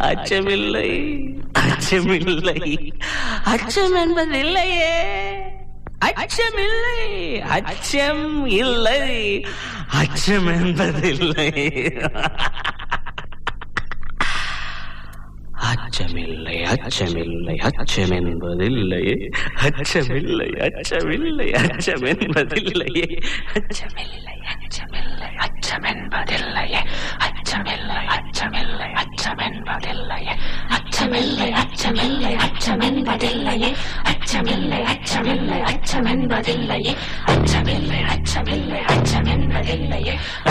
அச்சமில்லை அச்சமில்லை அச்சம் என்பதில்லையே அச்சமில்லை அச்சம் இல்லை அச்சம் என்பதில்லை அச்சமில்லை அச்சமில்லை அச்சம் என்பதில்லையே அச்சமில்லை அச்சமில்லை அச்சம் என்பதில்லையே அச்சமில்லை அச்சமில்லை அச்சம் என்பதில்லையே அச்சமில்லை அச்சமில்லை அச்சம் என்பதில்லையே அச்சமில்லை அச்சமில்லை அச்சம் என்பதில்லையே அச்சமில்லை அச்சமில்லை அச்சம் என்பதில்லையே அச்சமில்லை அச்சமில்லை அச்சம் என்பதில்லையே